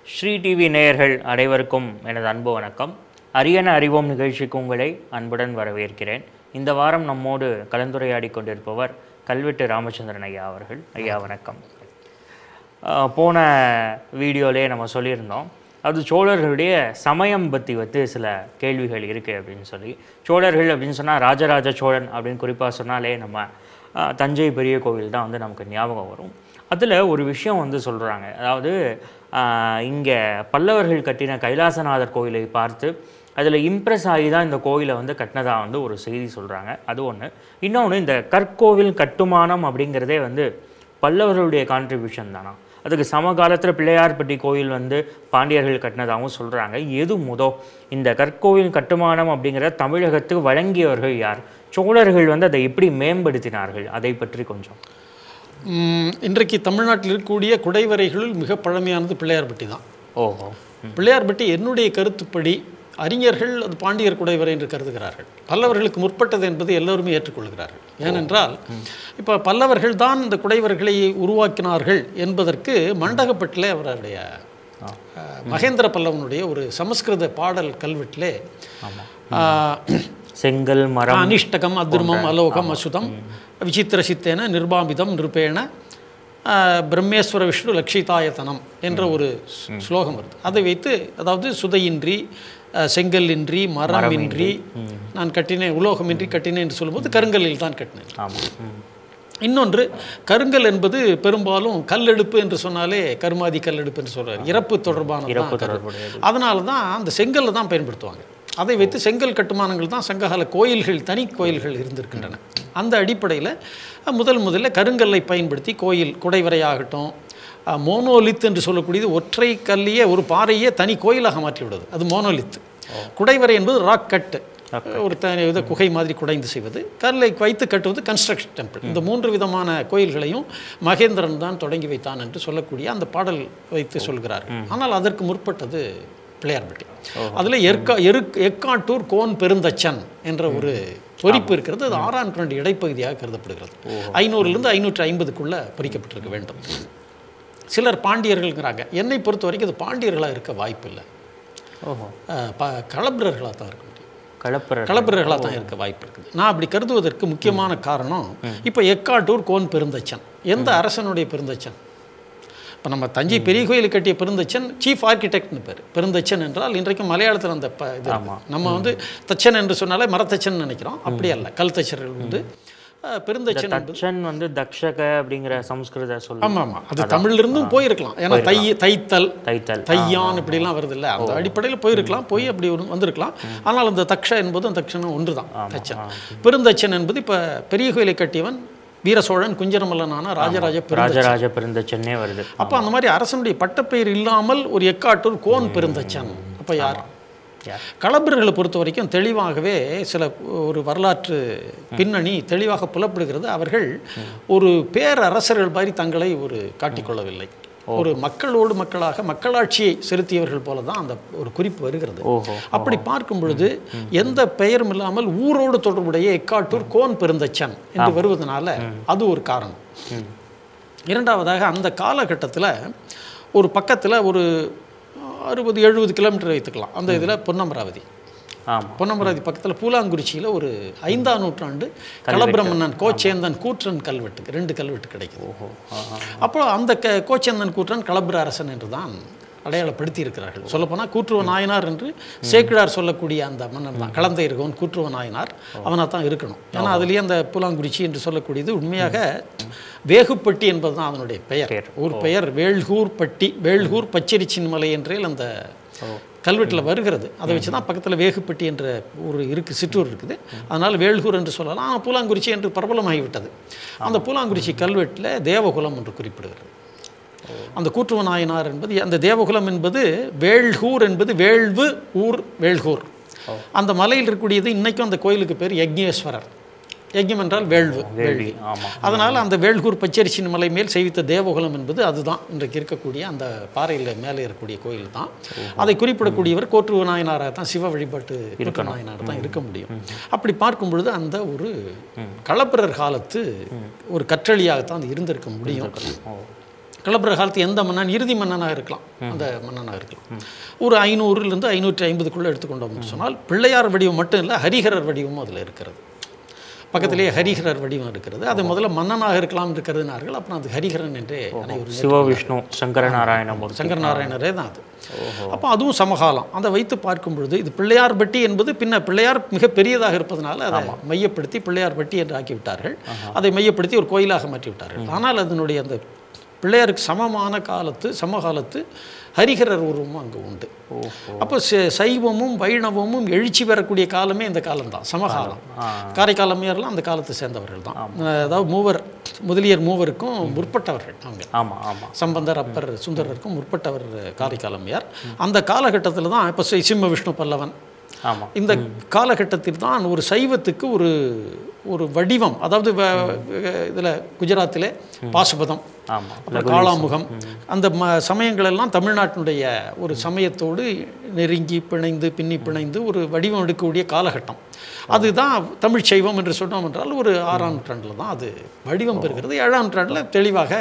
Sri TV நேயர்கள் அனைவருக்கும் எனது அன்பு வணக்கம் அரியன அறிவோம் நிகழ்ச்சிக்கு உங்களை அன்புடன் வரவேற்கிறேன் இந்த வாரம் நம்மோடு கலந்துரையாடி கொண்டிருப்பவர் கல்வெட்டு ராமச்சந்திரன் ஐயா அவர்கள் ஐயா வணக்கம் ஆஹ் போன வீடியோலே நம்ம சொல்லியிருந்தோம் அது சோழர்களுடைய சமயம் பற்றி வந்து சில கேள்விகள் இருக்குது அப்படின்னு சொல்லி சோழர்கள் அப்படின்னு சொன்னால் ராஜராஜ சோழன் அப்படின்னு குறிப்பாக சொன்னாலே நம்ம ஆஹ் தஞ்சை பெரிய கோவில் தான் வந்து நமக்கு ஞாபகம் வரும் அதில் ஒரு விஷயம் வந்து சொல்கிறாங்க அதாவது இங்கே பல்லவர்கள் கட்டின கைலாசநாதர் கோயிலை பார்த்து அதில் இம்ப்ரெஸ் ஆகி தான் இந்த கோயிலை வந்து கட்டினதா வந்து ஒரு செய்தி சொல்கிறாங்க அது ஒன்று இன்னொன்று இந்த கற்கோவில் கட்டுமானம் அப்படிங்கிறதே வந்து பல்லவர்களுடைய கான்ட்ரிபியூஷன் தானா அதுக்கு சமகாலத்தில் பிள்ளையார்பட்டி கோயில் வந்து பாண்டியர்கள் கட்டினதாகவும் சொல்கிறாங்க எது முதோ இந்த கற்கோவில் கட்டுமானம் அப்படிங்கிற தமிழகத்துக்கு வழங்கியவர்கள் யார் சோழர்கள் வந்து அதை எப்படி மேம்படுத்தினார்கள் அதை பற்றி கொஞ்சம் ம், இன்றைக்கு தமிழ்நாட்டில் இருக்கக்கூடிய குடைவரைகளில் மிக பழமையானது பிள்ளையார்பட்டி தான் ஓஹோ பிள்ளையார்பட்டி என்னுடைய கருத்துப்படி அறிஞர்கள் அது பாண்டியர் குடைவரை என்று கருதுகிறார்கள் பல்லவர்களுக்கு முற்பட்டது என்பது எல்லோருமே ஏற்றுக்கொள்கிறார்கள் ஏனென்றால் இப்போ பல்லவர்கள் தான் இந்த குடைவர்களை உருவாக்கினார்கள் என்பதற்கு மண்டகப்பட்டிலே அவருடைய அஹ், மகேந்திர பல்லவனுடைய ஒரு சமஸ்கிருத பாடல் கல்வெட்டிலே ஆஹ், செங்கல் மரம் அனிஷ்டகம் அதுர்மம் அலோகம் அசுதம் விசித்திர சித்தேன நிர்பாமிதம் நிருபேண ஆஹ், பிரம்மேஸ்வர விஷ்ணு லட்சிதாயத்தனம் என்ற ஒரு ஸ்- ஸ்லோகம் வருது அதை வைத்து அதாவது சுதையின்றி ஆஹ், செங்கல்லின்றி மரமின்றி நான் கட்டினேன் உலோகமின்றி கட்டினேன் என்று சொல்லும்போது கருங்கல்லில் தான் கட்டினேன் ஆமாம் ம். இன்னொன்று கருங்கல் என்பது பெரும்பாலும் கல்லெடுப்பு என்று சொன்னாலே கருமாதி கல்லெடுப்பு என்று சொல்றாரு இறப்பு தொடர்பான இறப்பு தொடர்புடையது அதனால தான் அந்த செங்கல்லை தான் பயன்படுத்துவாங்க அதை வைத்து செங்கல் கட்டுமானங்கள் தான் சங்ககால கோயில்கள் தனி கோயில்கள் இருந்திருக்கின்றன அந்த அடிப்படையில் முதல் முதல்ல கருங்கல்லை பயன்படுத்தி கோயில் குடைவரையாகட்டும் அஹ், மோனோலித் என்று சொல்லக்கூடியது ஒற்றை கல்லையே ஒரு பாறையே தனி கோயிலாக மாற்றி விடுவது அது மோனோலித் குடைவரை என்பது ராக் கட்டு ஒரு தனி வித குகை மாதிரி குடைந்து செய்வது கல்லை வைத்து கட்டுவது கன்ஸ்ட்ரக்ஷன் டெம்பிள் இந்த மூன்று விதமான கோயில்களையும் மகேந்திரன் தான் தொடங்கி வைத்தான் என்று சொல்லக்கூடிய அந்த பாடல் வைத்து சொல்கிறார் ஆனால் அதற்கு முற்பட்டது பிள்ளையார்பட்டி அதில் எற்கா எருக் எக்காட்டூர் கோன் பெருந்தச்சன் என்ற ஒரு பொறிப்பு இருக்கிறது அது ஆறாம் நூற்றாண்டு இடைப்பகுதியாக கருதப்படுகிறது ஐநூறுலேருந்து ஐநூற்றி ஐம்பதுக்குள்ளே பொறிக்கப்பட்டிருக்க வேண்டும் சிலர் பாண்டியர்கள்ங்கிறாங்க என்னை பொறுத்த வரைக்கும் அது பாண்டியர்களாக இருக்க வாய்ப்பில்லை ஓஹோ அஹ் ப களப்பிரர்களாக தான் இருக்க முடியும் கலப்பர களப்பிரர்களாக தான் இருக்க வாய்ப்பு இருக்குது நான் அப்படி கருதுவதற்கு முக்கியமான காரணம் இப்போ எக்காட்டூர் கோன் பெருந்தச்சன் எந்த அரசனுடைய பெருந்தச்சன் இப்போ நம்ம தஞ்சை பெரிய கோயில் கட்டிய பெருந்தச்சன் சீஃப் ஆர்கிடெக்ட்னு பேர் பெருந்தச்சன் என்றால் இன்றைக்கு மலையாளத்தில் அந்த ப இது இருக்கு. நம்ம வந்து தச்சன் என்று சொன்னாலே மரத்தச்சன் நினைக்கிறோம் அப்படி அல்ல கல் தச்சர்கள் உண்டு அஹ், பெருந்தச்சன் என்பது தச்சன் வந்து தக்ஷக அப்படிங்கிற சம்ஸ்கிருத சொல் ஆமாம் ஆமாம் அது தமிழ்ல இருந்தும் போயிருக்கலாம் ஏன்னா தை தைத்தல் தைத்தல் தையான் இப்படிலாம் வருது இல்லை அந்த அடிப்படையில் போயிருக்கலாம் போய் அப்படி ஒரு வந்திருக்கலாம் ஆனால் அந்த தக்ஷ என்பதும் தக்ஷனும் ஒன்று தான் தச்சன் பெருந்தச்சன் என்பது இப்போ பெரிய கோயிலை கட்டியவன் வீர சோழன் குஞ்சரமல்லனான ராஜராஜ பெரு ராஜராஜ பெருந்தச்சன்னே வருது அப்போ அந்த மாதிரி அரசனுடைய பட்டப்பெயர் இல்லாமல் ஒரு எக்காட்டூர் கோன் பெருந்தச்சன் அப்போ யார் யார்? களப்பிரர்களை பொறுத்த வரைக்கும் தெளிவாகவே சில ஒரு வரலாற்று பின்னணி தெளிவாக புலப்படுகிறது அவர்கள் ஒரு பேரரசர்கள் மாதிரி தங்களை ஒரு காட்டிக்கொள்ளவில்லை ஒரு மக்களோடு மக்களாக மக்களாட்சியை செலுத்தியவர்கள் போல தான் அந்த ஒரு குறிப்பு வருகிறது ஓஹோ அப்படி பார்க்கும் பொழுது எந்த பெயரும் இல்லாமல் ஊரோடு தொடர்புடைய எக்காட்டூர் கோன் பெருந்தச்சன் என்று வருவதனால அது ஒரு காரணம் இரண்டாவதாக அந்த காலகட்டத்தில் ஒரு பக்கத்தில் ஒரு அறுபது எழுபது கிலோமீட்டர் வைத்துக்கலாம் அந்த இதில் பொன்னமராவதி ஆமாம் பொன்னமராவதி பக்கத்தில் பூலாங்குறிச்சியில் ஒரு ஐந்தாம் நூற்றாண்டு களபிரமன்னன் கோச்சேந்தன் கூற்றன் கல்வெட்டு ரெண்டு கல்வெட்டு கிடைக்குது ஓஹோ ஆஹா. அப்போ அந்த க கோச்சேந்தன் கூற்றன் களபிர அரசன் என்று தான் அடையாளப்படுத்தி இருக்கிறார்கள் சொல்லப்போனால் கூற்றுவ நாயனார் என்று சேக்கிழார் சொல்லக்கூடிய அந்த மன்னன் தான் கலந்தை இருக்கவன் கூற்றுவ நாயனார் அவனாக தான் இருக்கணும் ஏன்னா அதுலேயே அந்த பூலாங்குறிச்சி என்று சொல்லக்கூடியது உண்மையாக வேகுப்பட்டி என்பது தான் அதனுடைய பெயர் பெயர். ஊர் பெயர் வேள்கூர் பட்டி வேள்கூர் பச்சரிச்சின் மலை என்றேல் அந்த கல்வெட்டில் வருகிறது அதை வச்சு தான் பக்கத்தில் வேகுப்பட்டி என்ற ஒரு இருக்கு சிற்றூர் இருக்குது அதனால் வேள்கூர் என்று சொல்லலாம் ஆனால் பூலாங்குறிச்சி என்று பிரபலமாகிவிட்டது அந்த பூலாங்குறிச்சி கல்வெட்டில் தேவகுலம் என்று குறிப்பிடுகிறது அந்த கூற்றுவ நாயனார் என்பது அந்த தேவகுலம் என்பது வேள்கூர் என்பது வேள்வு ஊர் வேள்கூர் அந்த மலையில் இருக்கக்கூடியது இன்னைக்கும் அந்த கோயிலுக்கு பேர் யக்ஞேஸ்வரர் யஜ்யம் என்றால் வேள்வு வேள்வி ஆமாம் அதனால் அந்த வேள்கூர் பச்சரிசின் மலை மேல் செய்வித்த தேவகுலம் என்பது அதுதான் இன்றைக்கு இருக்கக்கூடிய அந்த பாறையில் மேலே இருக்கக்கூடிய கோயில் தான் அதை குறிப்பிடக்கூடியவர் கோற்று நாயனாராக தான் சிவ வழிபாட்டு கோற்று நாயனார் தான் இருக்க முடியும் அப்படி பார்க்கும் பொழுது அந்த ஒரு களப்பிரர் காலத்து ஒரு கற்றளியாகத்தான் அது இருந்திருக்க முடியும் ஓ களப்பிர காலத்து எந்த மன்னன் இறுதி மன்னனாக இருக்கலாம் அந்த மன்னனாக இருக்கலாம் ஒரு ஐநூறுலேருந்து ஐநூற்றி ஐம்பதுக்குள்ளே எடுத்துக்கொண்டோம்னு சொன்னால் பிள்ளையார் வடிவம் மட்டும் இல்லை ஹரிஹரர் வடிவமும் அதில் இருக்கிறது பக்கத்திலேயே ஹரிஹரர் வடிவம் இருக்கிறது அது முதல்ல மன்னனாக இருக்கலாம் என்று கருதினார்கள் அப்புறம் அது ஹரிஹரன் என்றே அனைவரும் சிவவிஷ்ணு சங்கரநாராயணமூர்த்தி சங்கரநாராயணரே தான் அது அப்போ அதுவும் சமகாலம் அதை வைத்து பார்க்கும் பொழுது இது பிள்ளையார் பட்டி என்பது பின்ன பிள்ளையார் மிக பெரியதாக இருப்பதனால அதை மையப்படுத்தி பிள்ளையார் பட்டி என்று ஆக்கிவிட்டார்கள் அதை மையப்படுத்தி ஒரு கோயிலாக மாற்றி விட்டார்கள் ஆனால் அதனுடைய அந்த பிள்ளையாருக்கு சமமான காலத்து சமகாலத்து ஹரிஹரர் உருவமும் அங்கே உண்டு அப்போ ச- சைவமும் வைணவமும் எழுச்சி பெறக்கூடிய காலமே இந்த காலம்தான் சமகாலம் காரைக்கால் அம்மையார்லாம் அந்த காலத்தை சேர்ந்தவர்கள் தான் அதாவது மூவர் முதலியர் மூவருக்கும் முற்பட்டவர்கள் அவங்க ஆமா ஆமா சம்பந்தர் அப்பர் சுந்தரருக்கும் முற்பட்டவர் காரைக்கால் அம்மையார் அந்த காலகட்டத்தில் தான் இப்போ சிம்ம விஷ்ணு பல்லவன் ஆமா இந்த காலகட்டத்தில் தான் ஒரு சைவத்துக்கு ஒரு ஒரு வடிவம் அதாவது இதில் குஜராத்திலே பாசுபதம் ஆமா அப்புறம் காளாமுகம் அந்த ம சமயங்கள் எல்லாம் தமிழ்நாட்டினுடைய ஒரு சமயத்தோடு நெருங்கி பிணைந்து பின்னி பிணைந்து ஒரு வடிவம் எடுக்கக்கூடிய காலகட்டம் அதுதான் தமிழ் சைவம் என்று சொன்னோம் என்றால் ஒரு ஆறாம் நூற்றாண்டில் தான் அது வடிவம் பெறுகிறது ஏழாம் நூற்றாண்டில் தெளிவாக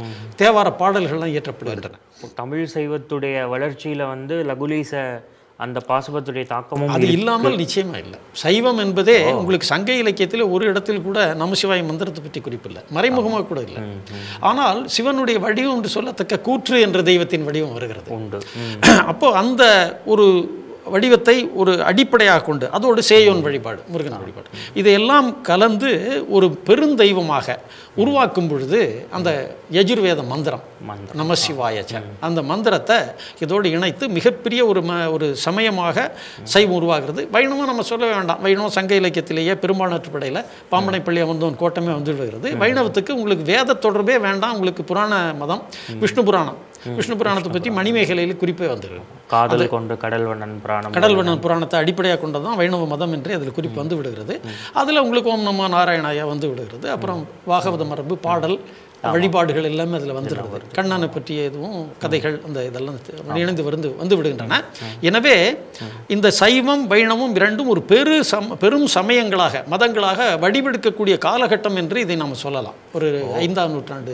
தேவார பாடல்கள்லாம் இயற்றப்படுகின்றன தமிழ் சைவத்துடைய வளர்ச்சியில வந்து லகுலீச அந்த பாசுபத்துடைய தாக்கமும் அது இல்லாமல் நிச்சயமா இல்லை சைவம் என்பதே உங்களுக்கு சங்க இலக்கியத்தில் ஒரு இடத்தில் கூட நமசிவாய மந்திரத்தை பற்றி குறிப்பில்லை மறைமுகமாக கூட இல்லை ஆனால் சிவனுடைய வடிவம் என்று சொல்லத்தக்க கூற்று என்ற தெய்வத்தின் வடிவம் வருகிறது உண்டு ம். அப்போ அந்த ஒரு வடிவத்தை ஒரு அடிப்படையாக கொண்டு அதோடு சேயோன் வழிபாடு முருகன் வழிபாடு இதையெல்லாம் கலந்து ஒரு பெருந்தெய்வமாக உருவாக்கும் பொழுது அந்த யஜுர்வேத மந்திரம் மந்திரம். நமசிவாயச்ச அந்த மந்திரத்தை இதோடு இணைத்து மிகப்பெரிய ஒரு ம ஒரு சமயமாக சைவம் உருவாகிறது வைணவம் நம்ம சொல்ல வேண்டாம் வைணவம் சங்க இலக்கியத்திலேயே பெரும்பாலாற்றுப்படையில் பாம்பனை பள்ளி அமர்ந்தவன் கோட்டமே வந்து விடுகிறது வைணவத்துக்கு உங்களுக்கு வேத தொடர்பே வேண்டாம் உங்களுக்கு புராண மதம் விஷ்ணு புராணம் விஷ்ணு புராணத்தை பற்றி மணிமேகலையில் குறிப்பே வந்துருக்கு காதல் கொண்டு கடல்வண்ணன் பிராணம் கடல்வண்ணன் புராணத்தை அடிப்படையாக கொண்டதான் வைணவ மதம் என்று அதில் குறிப்பு வந்து விடுகிறது அதில் உங்களுக்கு ஓம் நம நாராயணாயா வந்து விடுகிறது அப்புறம் வாகவத மரபு பாடல் வழிபாடுகள் எல்லாமே அதில் வந்துடுறது கண்ணனை பற்றிய எதுவும் கதைகள் அந்த இதெல்லாம் இணைந்து வந்து வந்து விடுகின்றன எனவே இந்த சைவம் வைணவம் இரண்டும் ஒரு பெரு சம் பெரும் சமயங்களாக மதங்களாக வடிவெடுக்கக்கூடிய காலகட்டம் என்று இதை நாம் சொல்லலாம் ஒரு ஐந்தாம் நூற்றாண்டு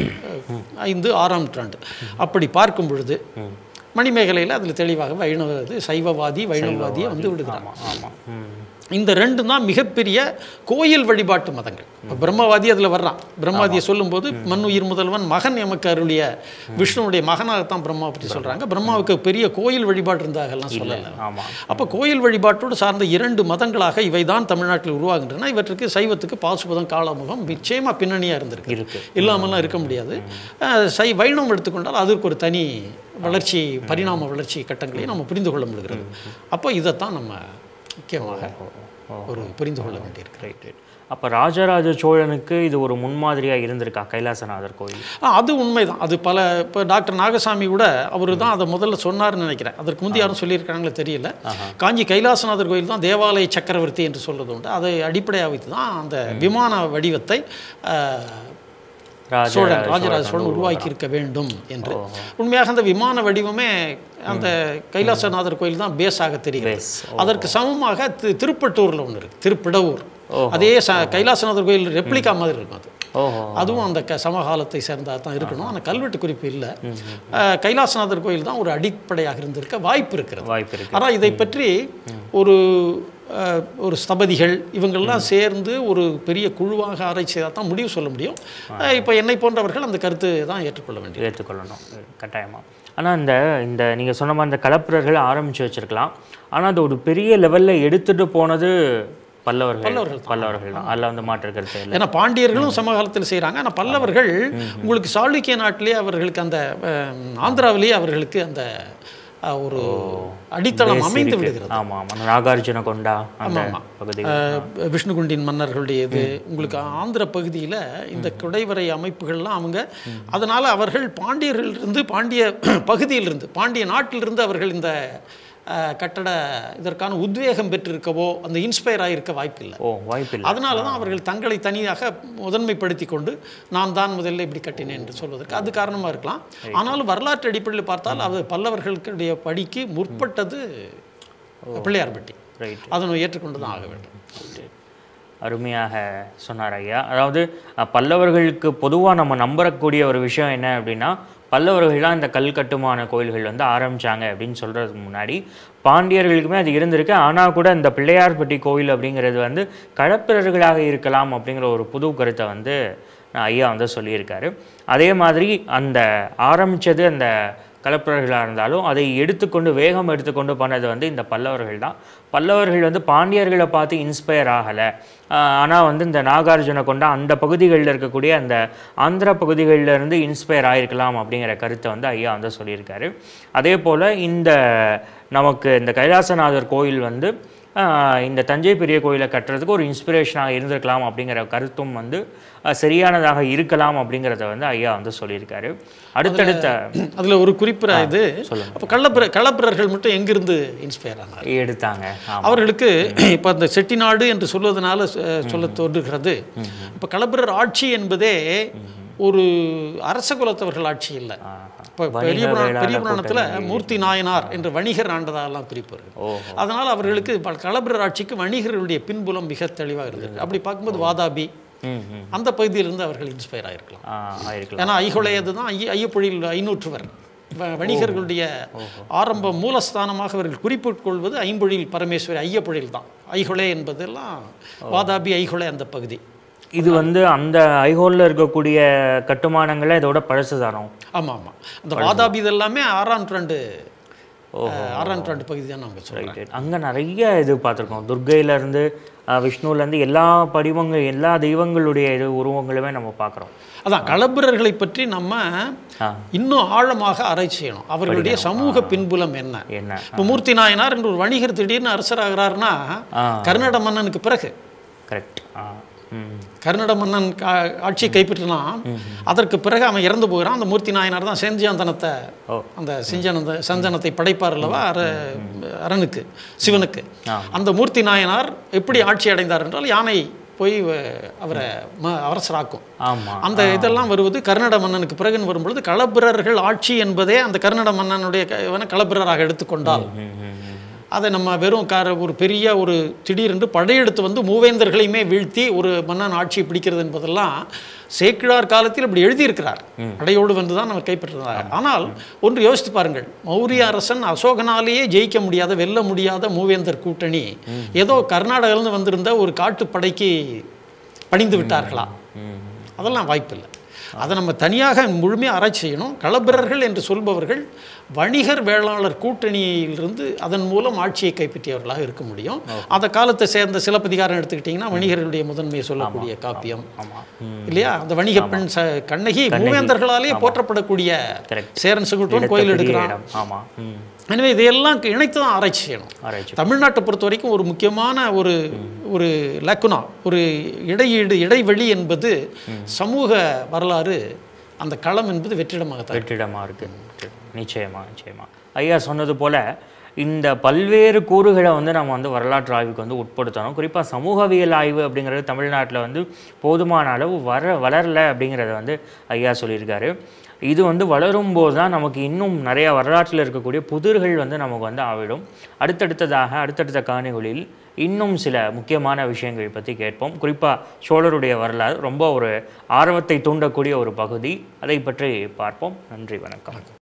ஐந்து ஆறாம் நூற்றாண்டு அப்படி பார்க்கும் பொழுது மணிமேகலையில் அதில் தெளிவாக வைணவ இது சைவவாதி வைணவவாதியை வந்து விடுகிறாங்க ஆமா ஆமா ம். இந்த ரெண்டு தான் மிகப்பெரிய கோயில் வழிபாட்டு மதங்கள் இப்போ பிரம்மவாதி அதில் வர்றான் பிரம்மாதியை சொல்லும்போது மண் உயிர் முதல்வன் மகன் எமக்கு அருளிய விஷ்ணுவுடைய மகனாகத்தான் பிரம்மா பற்றி சொல்கிறாங்க பிரம்மாவுக்கு பெரிய கோயில் வழிபாடு இருந்தாகலாம் சொல்லலை ஆமா அப்போ கோயில் வழிபாட்டோடு சார்ந்த இரண்டு மதங்களாக இவை தான் தமிழ்நாட்டில் உருவாகின்றன இவற்றுக்கு சைவத்துக்கு பாசுபதம் காளாமுகம் நிச்சயமாக பின்னணியாக இருந்திருக்கு இருக்கு இல்லாமல்லாம் இருக்க முடியாது அஹ் சை வைணவம் எடுத்துக்கொண்டால் அதற்கு ஒரு தனி வளர்ச்சி பரிணாம வளர்ச்சி கட்டங்களை நம்ம புரிந்து கொள்ள முடிகிறது அப்போ இதைத்தான் நம்ம முக்கியமாக ஒரு புரிந்து கொள்ள வேண்டியிருக்கு ரைட் ரைட் அப்போ ராஜராஜ சோழனுக்கு இது ஒரு முன்மாதிரியா இருந்திருக்கா கைலாசநாதர் கோயில் ஆ அது உண்மைதான் அது பல இப்போ டாக்டர் நாகசாமி கூட அவர் தான் அதை முதல்ல சொன்னார்னு நினைக்கிறேன் அதற்கு முந்தி யாரும் சொல்லியிருக்காங்களே தெரியல காஞ்சி கைலாசநாதர் கோயில் தான் தேவாலய சக்கரவர்த்தி என்று சொல்றது உண்டு அதை அடிப்படையாக வைத்து தான் அந்த விமான வடிவத்தை ஆஹ், ராஜ சோழன் ராஜராஜ சோழன் உருவாக்கி இருக்க வேண்டும் என்று உண்மையாக அந்த விமான வடிவமே அந்த கைலாசநாதர் கோயில் தான் பேஸாக தெரிகிறது Base. அதற்கு சமமாக தி- திருப்பட்டூர்ல ஒன்று இருக்கு திருப்பிடவூர் அதே ச கைலாசநாதர் கோயில் ரெப்ளிகா மாதிரி இருக்கும் அது ஓஹோ அதுவும் அந்த க சமகாலத்தை சேர்ந்தா தான் இருக்கணும் ஆனால் கல்வெட்டு குறிப்பு இல்லை அஹ், கைலாசநாதர் கோயில் தான் ஒரு அடிப்படையாக இருந்திருக்க வாய்ப்பு இருக்கிறது வாய்ப்பு இருக்கு ஆனால் இதை பற்றி ஒரு அஹ், ஒரு ஸ்தபதிகள் இவங்கெல்லாம் சேர்ந்து ஒரு பெரிய குழுவாக ஆராய்ச்சி செய்தால் தான் முடிவு சொல்ல முடியும் இப்போ என்னை போன்றவர்கள் அந்த கருத்து தான் ஏற்றுக்கொள்ள வேண்டியது ஏற்றுக்கொள்ளணும் கட்டாயமா ஆனால் இந்த இந்த நீங்கள் சொன்ன மாதிரி இந்த கலப்புரர்கள் ஆரம்பித்து வச்சிருக்கலாம் ஆனால் அது ஒரு பெரிய லெவலில் எடுத்துட்டு போனது பல்லவர்கள் பல்லவர்கள் பல்லவர்கள் தான் அதில் வந்து மாற்று கருத்து இல்லை ஏன்னா பாண்டியர்களும் சமகாலத்தில் செய்கிறாங்க ஆனால் பல்லவர்கள் உங்களுக்கு சாளுக்கிய நாட்டிலேயே அவர்களுக்கு அந்த அஹ், ஆந்திராவிலேயே அவர்களுக்கு அந்த அஹ், ஒரு அடித்தளம் அமைந்து விடுகிறது ஆமாம் ஆமாம் நாகார்ஜுன கொண்டா அந்த பகுதி அஹ், விஷ்ணுகுண்டின் மன்னர்களுடைய இது உங்களுக்கு ஆந்திர பகுதியில் இந்த குடைவரை அமைப்புகள்லாம் அவங்க அதனால் அவர்கள் பாண்டியர்களிலிருந்து பாண்டிய பகுதியிலிருந்து பாண்டிய நாட்டிலிருந்து அவர்கள் இந்த அஹ், கட்டட இதற்கான உத்வேகம் பெற்றிருக்கவோ அந்த இன்ஸ்பயர் ஆகியிருக்க வாய்ப்பில்லை ஓ வாய்ப்பில்லை அதனால தான் அவர்கள் தங்களை தனியாக முதன்மைப்படுத்தி கொண்டு நான் தான் முதல்ல இப்படி கட்டினேன் என்று சொல்வதற்கு அது காரணமாக இருக்கலாம் ஆனாலும் வரலாற்று அடிப்படையில் பார்த்தால் அது பல்லவர்களுடைய படிக்கு முற்பட்டது பிள்ளையார்பட்டி ரைட் அதை நம்ம ஏற்றுக்கொண்டு தான் ஆக வேண்டும் அருமையாக சொன்னார் ஐயா அதாவது அஹ், பல்லவர்களுக்கு பொதுவாக நம்ம நம்பக்கூடிய ஒரு விஷயம் என்ன அப்படின்னா பல்லவர்கள் தான் இந்த கல் கட்டுமான கோயில்கள் வந்து ஆரம்பிச்சாங்க அப்படின்னு சொல்கிறதுக்கு முன்னாடி பாண்டியர்களுக்குமே அது இருந்திருக்கு ஆனால் கூட இந்த பிள்ளையார்பட்டி கோயில் அப்படிங்கிறது வந்து களப்பிரர்களாக இருக்கலாம் அப்படிங்கிற ஒரு புது கருத்தை வந்து ஐயா வந்து சொல்லியிருக்காரு அதே மாதிரி அந்த ஆரம்பித்தது அந்த கலப்பரர்களாக இருந்தாலும் அதை எடுத்துக்கொண்டு வேகம் எடுத்துக்கொண்டு பண்ணது வந்து இந்த பல்லவர்கள் தான் பல்லவர்கள் வந்து பாண்டியர்களை பார்த்து இன்ஸ்பயர் ஆகலை ஆனால் வந்து இந்த நாகார்ஜுன கொண்ட அந்த பகுதிகளில் இருக்கக்கூடிய அந்த ஆந்திர பகுதிகளில் இருந்து இன்ஸ்பயர் ஆயிருக்கலாம் அப்படிங்கிற கருத்தை வந்து ஐயா வந்து சொல்லியிருக்காரு அதே போல் இந்த நமக்கு இந்த கைலாசநாதர் கோயில் வந்து ஆஹ் இந்த தஞ்சை பெரிய கோயிலை கட்டுறதுக்கு ஒரு இன்ஸ்பிரேஷனாக இருந்திருக்கலாம் அப்படிங்கிற கருத்தும் வந்து ஆஹ் சரியானதாக இருக்கலாம் அப்படிங்கிறத வந்து ஐயா வந்து சொல்லியிருக்காரு அடுத்தடுத்த அதில் ஒரு குறிப்பிட இது சொல்லுங்க. அப்போ கள்ளப்பிர கள்ளப்பிரர்கள் மட்டும் எங்கிருந்து இன்ஸ்பயர் ஆனார் எடுத்தாங்க ஆமா. அவர்களுக்கு இப்போ அந்த செட்டிநாடு என்று சொல்வதனால சொ- சொல்ல தோன்றுகிறது இப்போ களப்பிரர் ஆட்சி என்பதே ஒரு அரச குலத்தவர்கள் ஆட்சி இல்லை ஆஹா. இப்போ பெரிய புராண பெரிய புராணத்தில் மூர்த்தி நாயனார் என்று வணிகர் ஆண்டதாலாம் குறிப்பார்கள் ஓஹோ அதனால் அவர்களுக்கு ப- களப்பிரர் ஆட்சிக்கு வணிகர்களுடைய பின்புலம் மிக தெளிவாக இருந்தது அப்படி பார்க்கும்போது வாதாபி ம் ம் அந்த பகுதியிலிருந்து அவர்கள் இன்ஸ்பயர் ஆயிருக்கலாம் ஆ ஆயிருக்கலாம் ஏன்னா ஐஹொளையது தான் ஐய ஐயப்பொழியில் ஐநூற்றுவர் வ- வணிகர்களுடைய ஆரம்ப மூலஸ்தானமாக அவர்கள் குறிப்பிட்டுக் கொள்வது ஐம்பொழில் பரமேஸ்வரி ஐயப்பொழில் தான் ஐஹொளை என்பதெல்லாம் வாதாபி ஐஹொளை அந்த பகுதி இது வந்து அந்த ஐஹோலில் இருக்கக்கூடிய கட்டுமானங்களே இதோட பழசு தானோ ஆமாம் ஆமாம் அந்த வாதாபி இதெல்லாமே ஆறாம் நூற்றாண்டு அஹ், ஆறாம் நூற்றாண்டு பகுதி தான் நாங்கள் சொல்கிறோம் ரைட் அங்கே நிறைய இது பார்த்துருக்கோம் துர்க்கையிலேருந்து விஷ்ணுலேருந்து எல்லா படிவங்கள் எல்லா தெய்வங்களுடைய இது உருவங்களுமே நம்ம பார்க்குறோம் அதான் களப்பிரர்களை பற்றி நம்ம ஆ இன்னும் ஆழமாக ஆராய்ச்சி செய்யணும் அவர்களுடைய சமூக பின்புலம் என்ன என்ன இப்போ மூர்த்தி நாயனார் என்ற ஒரு வணிகர் திடீர்னு அரசராகிறாருன்னா ஆ கர்நாடக மன்னனுக்கு பிறகு கரெக்ட் ஆ ம் கர்நாட மன்னன் கா- ஆட்சியை கைப்பற்றினா அதற்கு பிறகு அவன் இறந்து போகிறான் அந்த மூர்த்தி நாயனார் தான் செஞ்சாந்தனத்தை ஓ அந்த செஞ்சனந்த சஞ்சனத்தை படைப்பார் அல்லவா அர அரணுக்கு சிவனுக்கு ஆ. அந்த மூர்த்தி நாயனார் எப்படி ஆட்சி அடைந்தார் என்றால் யானை போய் அஹ், அவரை ம அரசராக்கும் ஆமாம் அந்த இதெல்லாம் வருவது கர்நாட மன்னனுக்கு பிறகுன்னு வரும்பொழுது களப்பிரர்கள் ஆட்சி என்பதே அந்த கர்நாட மன்னனுடைய க- இவனை களப்பிரராக எடுத்துக்கொண்டால் ம் ம் ம் அதை நம்ம வெறும் கார ஒரு பெரிய ஒரு திடீரென்று படையெடுத்து வந்து மூவேந்தர்களையுமே வீழ்த்தி ஒரு மன்னன் ஆட்சியை பிடிக்கிறது என்பதெல்லாம் சேக்கிழார் காலத்தில் இப்படி எழுதியிருக்கிறார் படையோடு வந்து தான் நம்ம கைப்பற்றினார் ஆனால் ஒன்று யோசித்து பாருங்கள் மௌரிய அரசன் அசோகனாலேயே ஜெயிக்க முடியாத வெல்ல முடியாத மூவேந்தர் கூட்டணி ஏதோ கர்நாடகாவிலிருந்து வந்திருந்த ஒரு காட்டுப்படைக்கு பணிந்து விட்டார்களா ம் அதெல்லாம் வாய்ப்பில்லை அதை நம்ம தனியாக முழுமையாக ஆராய்ச்சி செய்யணும் களப்பிரர்கள் என்று சொல்பவர்கள் வணிகர் வேளாளர் கூட்டணியிலிருந்து அதன் மூலம் ஆட்சியை கைப்பற்றியவர்களாக இருக்க முடியும் அந்த காலத்தை சேர்ந்த சிலப்பதிகாரம் எடுத்துக்கிட்டிங்கன்னா வணிகர்களுடைய முதன்மையை சொல்லக்கூடிய காப்பியம் ஆமாம் ம் இல்லையா அந்த வணிக பெண் ச கண்ணகி மூவேந்தர்களாலேயே போற்றப்படக்கூடிய Correct. சேரன் செங்குட்டுவன் கோயில் பெரிய எடுக்கிறான் இடம் ஆமாம் ம் எனவே இதையெல்லாம் இணைத்து தான் ஆராய்ச்சி செய்யணும் ஆராய்ச்சி தமிழ்நாட்டை பொறுத்த வரைக்கும் ஒரு முக்கியமான ஒரு ஒரு லக்குனா ஒரு இடையீடு இடைவெளி என்பது சமூக வரலாறு அந்த களம் என்பது வெற்றிடமாக தான் வெற்றிடமாக இருக்குது நிச்சயமா நிச்சயமா ஐயா சொன்னது போல இந்த பல்வேறு கூறுகளை வந்து நம்ம வந்து வரலாற்று ஆய்வுக்கு வந்து உட்படுத்தணும் குறிப்பாக சமூகவியல் ஆய்வு அப்படிங்கிறது தமிழ்நாட்டில் வந்து போதுமான அளவு வர வளரல அப்படிங்கிறத வந்து ஐயா சொல்லியிருக்காரு இது வந்து வளரும் போது தான் நமக்கு இன்னும் நிறைய வரலாற்றில் இருக்கக்கூடிய புதிர்கள் வந்து நமக்கு வந்து ஆவிடும் அடுத்தடுத்ததாக அடுத்தடுத்த காணிகளில் இன்னும் சில முக்கியமான விஷயங்கள் பற்றி கேட்போம் குறிப்பாக சோழருடைய வரலாறு ரொம்ப ஒரு ஆர்வத்தை தூண்டக்கூடிய ஒரு பகுதி அதை பற்றி பார்ப்போம் நன்றி வணக்கம்